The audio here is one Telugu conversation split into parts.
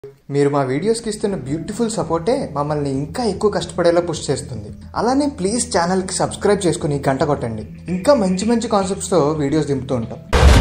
మీరు మా వీడియోస్కి ఇస్తున్న బ్యూటిఫుల్ సపోర్టే మమ్మల్ని ఇంకా ఎక్కువ కష్టపడేలా పుష్ చేస్తుంది అలానే ప్లీజ్ ఛానల్కి సబ్స్క్రైబ్ చేసుకుని గంట కొట్టండి ఇంకా మంచి మంచి కాన్సెప్ట్స్తో వీడియోస్ దింపుతూ ఉంటాం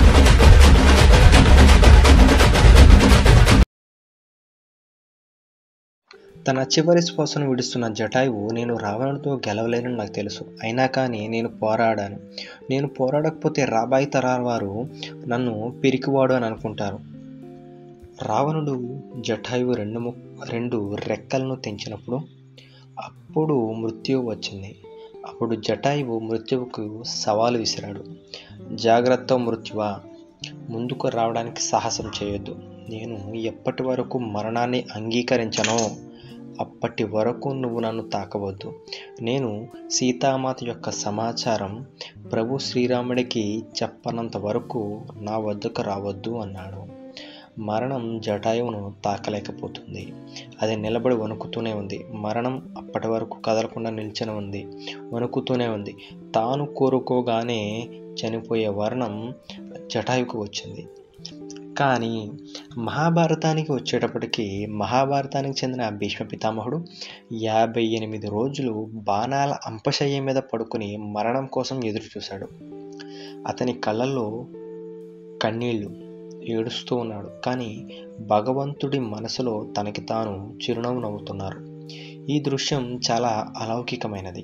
తన చివరి శ్వాసను విడుస్తున్న జటాయువు నేను రావణుడితో గెలవలేనని నాకు తెలుసు అయినా కానీ నేను పోరాడాను నేను పోరాడకపోతే రాబాయి తరాల వారు నన్ను పిరికివాడు అని అనుకుంటారు రావణుడు జటాయువు రెండు ము రెండు రెక్కలను తెంచినప్పుడు అప్పుడు మృత్యువు వచ్చింది అప్పుడు జటాయువు మృత్యువుకు సవాలు విసిరాడు జాగ్రత్త మృత్యువా ముందుకు రావడానికి సాహసం చేయొద్దు నేను ఎప్పటి వరకు మరణాన్ని అంగీకరించనో అప్పటి వరకు నువ్వు నన్ను తాకవద్దు నేను సీతామాత యొక్క సమాచారం ప్రభు శ్రీరాముడికి చెప్పనంత వరకు నా వద్దకు రావద్దు అన్నాడు మరణం జటాయువును తాకలేకపోతుంది అది నిలబడి వణుకుతూనే ఉంది మరణం అప్పటి వరకు కదలకుండా నిల్చొని ఉంది వణుకుతూనే ఉంది తాను కోరుకోగానే చనిపోయే వర్ణం జటాయువుకు వచ్చింది కానీ మహాభారతానికి వచ్చేటప్పటికి మహాభారతానికి చెందిన భీష్మ పితామహుడు యాభై ఎనిమిది రోజులు బాణాల అంపశయ్య మీద పడుకుని మరణం కోసం ఎదురు చూశాడు అతని కళ్ళల్లో కన్నీళ్లు ఏడుస్తూ ఉన్నాడు కానీ భగవంతుడి మనసులో తనకి తాను చిరునవ్వు నవ్వుతున్నారు ఈ దృశ్యం చాలా అలౌకికమైనది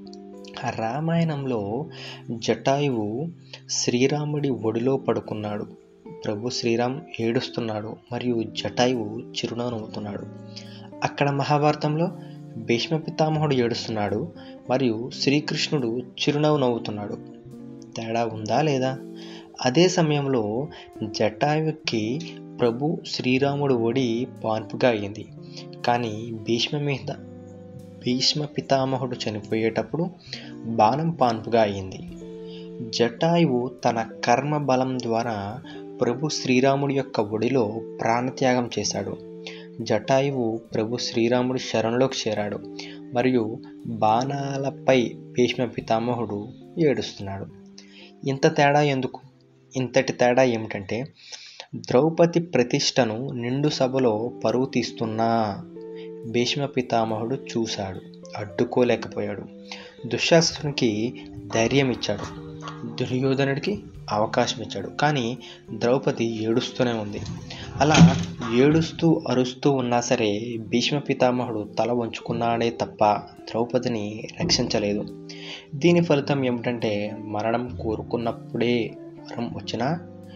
రామాయణంలో జటాయువు శ్రీరాముడి ఒడిలో పడుకున్నాడు ప్రభు శ్రీరామ్ ఏడుస్తున్నాడు మరియు జటాయువు చిరునవ్వు నవ్వుతున్నాడు అక్కడ మహాభారతంలో భీష్మ పితామహుడు ఏడుస్తున్నాడు మరియు శ్రీకృష్ణుడు చిరునవ్వు నవ్వుతున్నాడు తేడా ఉందా లేదా అదే సమయంలో జటాయువుకి ప్రభు శ్రీరాముడు ఒడి పాన్పుగా అయింది కానీ భీష్మ మీద భీష్మ పితామహుడు చనిపోయేటప్పుడు బాణం పాన్పుగా అయింది జటాయువు తన కర్మ బలం ద్వారా ప్రభు శ్రీరాముడి యొక్క ఒడిలో ప్రాణత్యాగం చేశాడు జటాయువు ప్రభు శ్రీరాముడి శరణులోకి చేరాడు మరియు బాణాలపై భీష్మ పితామహుడు ఏడుస్తున్నాడు ఇంత తేడా ఎందుకు ఇంతటి తేడా ఏమిటంటే ద్రౌపది ప్రతిష్టను నిండు సభలో పరువు తీస్తున్నా భీష్మ పితామహుడు చూశాడు అడ్డుకోలేకపోయాడు దుశ్శాసనునికి ధైర్యం ఇచ్చాడు దుర్యోధనుడికి అవకాశం ఇచ్చాడు కానీ ద్రౌపది ఏడుస్తూనే ఉంది అలా ఏడుస్తూ అరుస్తూ ఉన్నా సరే భీష్మ పితామహుడు తల వంచుకున్నాడే తప్ప ద్రౌపదిని రక్షించలేదు దీని ఫలితం ఏమిటంటే మరణం కోరుకున్నప్పుడే వరం వచ్చినా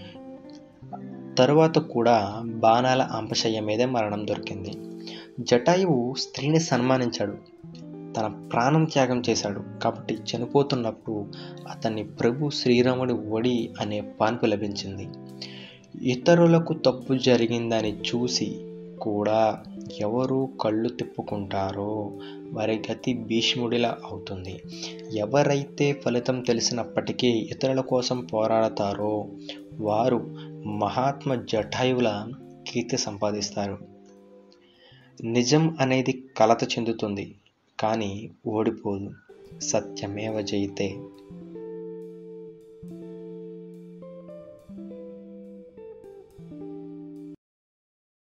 తరువాత కూడా బాణాల అంపశయ్య మీదే మరణం దొరికింది జటాయువు స్త్రీని సన్మానించాడు తన ప్రాణం త్యాగం చేశాడు కాబట్టి చనిపోతున్నప్పుడు అతన్ని ప్రభు శ్రీరాముడి ఒడి అనే పాన్పు లభించింది ఇతరులకు తప్పు జరిగిందని చూసి కూడా ఎవరు కళ్ళు తిప్పుకుంటారో వారి గతి భీష్ముడిలా అవుతుంది ఎవరైతే ఫలితం తెలిసినప్పటికీ ఇతరుల కోసం పోరాడతారో వారు మహాత్మ జటాయువుల కీర్తి సంపాదిస్తారు నిజం అనేది కలత చెందుతుంది కానీ ఓడిపోదు సత్యమేవ జయితే